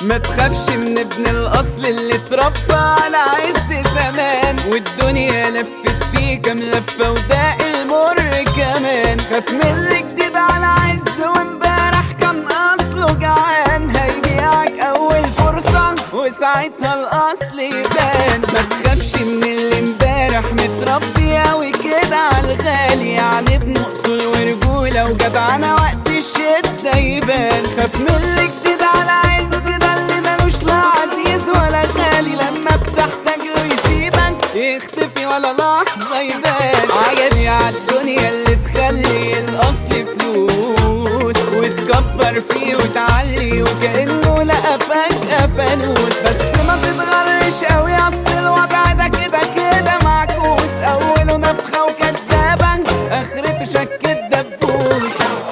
ما تخافش من ابن الاصل اللي اتربى على عز زمان والدنيا لفت بيه كام لفه وده المر كمان خاف من اللي جديد على عز وامبارح كان اصله جعان هيبيعك اول فرصه وساعتها الاصل يبان ما تخافش من اللي امبارح متربي اوي كده على الغالي يعني ابن اصول ورجوله وجدعنه وقت الشده يبان خاف من اللي جديد على عز ده اللي ملوش لا عزيز ولا غالي لما بتحتاجه يسيبك يختفي ولا لحظه يبان عجبي عالدنيا اللي تخلي الاصل فلوس وتكبر فيه وتعلي وكانه لقى فجاه فانوس بس ما تتغرش قوي اصل الوضع ده كده كده معكوس اوله نفخه وكدابه اخرته شك الدبوس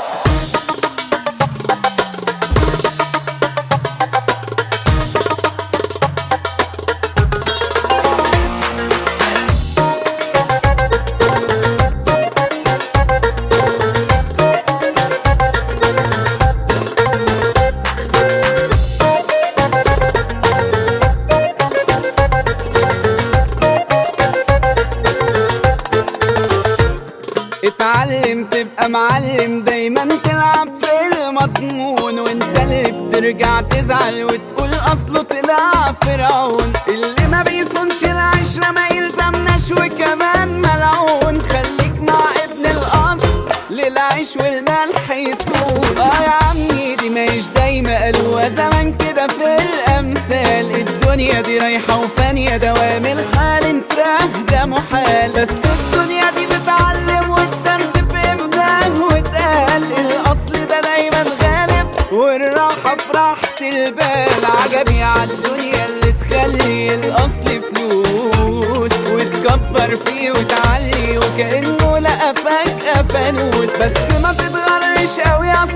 اتعلم تبقى معلم دايما تلعب في المضمون وانت اللي بترجع تزعل وتقول اصله طلع فرعون اللي ما بيصونش العشرة ما يلزمناش وكمان ملعون خليك مع ابن الاصل للعيش والملح يسود اه يا عمي دي ماهيش دايما قالوا زمان كده في الامثال الدنيا دي رايحة وفانية دوام الحال انساه ده محال بس الدنيا دي بتعلم والدرس في امداه واتقال الاصل ده دايما غالب والراحة في راحة البال عجبي عالدنيا اللي تخلي الاصل فلوس وتكبر فيه وتعلي وكأنه لقى فجأة فانوس بس ما تتغرش قوي اصل